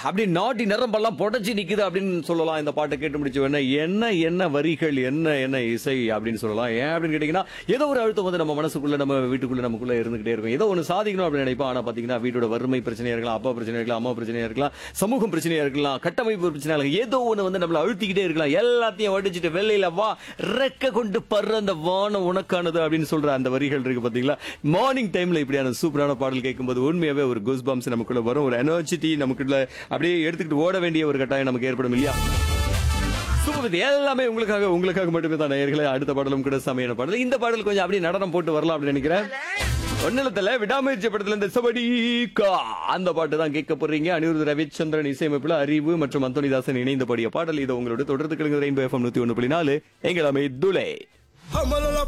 அப்படி நாட்டி நரம்பெல்லாம் புடைச்சி நிக்குது அப்படின்னு சொல்லலாம் இந்த பாட்டை கேட்டு முடிச்ச உடனே என்ன என்ன வரிகள் என்ன என்ன இசை அப்படின்னு சொல்லலாம் ஏன் அப்படின்னு கேட்டீங்கன்னா ஏதோ ஒரு அழுத்தம் வந்து நம்ம மனசுக்குள்ள நம்ம வீட்டுக்குள்ள நமக்குள்ள இருந்துகிட்டே இருக்கும் ஏதோ ஒன்று சாதிக்கணும் அப்படின்னு நினைப்போம் ஆனா பாத்தீங்கன்னா வீட்டோட வறுமை பிரச்சனையா இருக்கலாம் அப்பா பிரச்சனையா இருக்கலாம் அம்மா பிரச்சனையா இருக்கலாம் சமூகம் பிரச்சனையா இருக்கலாம் கட்டமைப்பு பிரச்சனையா இருக்கலாம் ஏதோ ஒன்று வந்து நம்மள அழுத்திக்கிட்டே இருக்கலாம் எல்லாத்தையும் வடிச்சிட்டு வெள்ளையில வா ரெக்க கொண்டு படுற அந்த வானம் உனக்கானது அப்படின்னு சொல்ற அந்த வரிகள் இருக்கு பாத்தீங்களா மார்னிங் டைம்ல இப்படியான சூப்பரான பாடல் கேட்கும்போது உண்மையாவே ஒரு குஸ் பம்ஸ் நமக்குள்ள வரும் ஒரு எனர்ஜிட்டி நமக்குள்ள அப்படியே எடுத்துக்கிட்டு ஓட வேண்டிய ஒரு கட்டாயம் நமக்கு ஏற்படும் இல்லையா சூப்பர் இது எல்லாமே உங்களுக்காக உங்களுக்காக மட்டுமே தான் நேயர்களே அடுத்த பாடலும் கூட சமையான பாடல் இந்த பாடல் கொஞ்சம் அப்படியே நடனம் போட்டு வரலாம் அப்படின்னு நினைக்கிறேன் ஒன்னிலத்துல விடாமுயற்சி படத்துல இந்த சபடிக்கா அந்த பாட்டு தான் கேட்க போறீங்க அனிருத் ரவிச்சந்திரன் இசையமைப்புல அறிவு மற்றும் அந்தோனிதாசன் இணைந்த பாடிய பாடல் இது உங்களோட தொடர்ந்து கிழங்கு ரெயின்போ எஃப்எம் நூத்தி ஒண்ணு புள்ளி நாலு எங்கள் அமை துளை